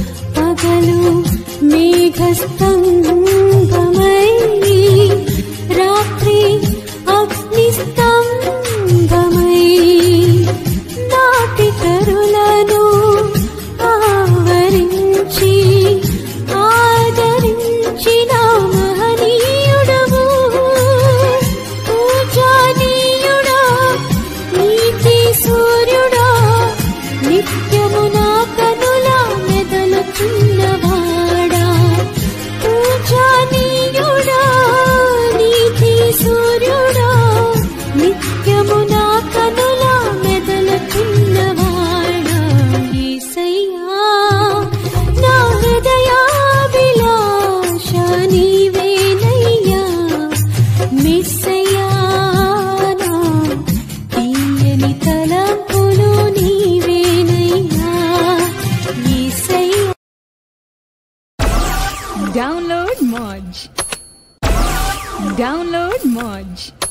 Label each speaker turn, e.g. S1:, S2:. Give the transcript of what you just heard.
S1: పగలు మేఘస్తంభమై రాత్రి అగ్నిస్తంభమై నాటి తరులను ఆవరించి ఆదరించిన మహనీయుడవు పూజనీయుడా నీతి సూర్యుడా నిత్యము నా కనుల మెదలుచున్నవాడా పూజనీయుడా నీతి సూర్యుడా నిత్యము నా కనుల మెదలుచున్నవాడా యేసయ్యా నా హృదయాభిలాష నీవేనయ్యా మెస్సయ్యా నా తీయని తలంపులు నీవేనయ్యా యేసయ్యా
S2: Download Moj. Download Moj.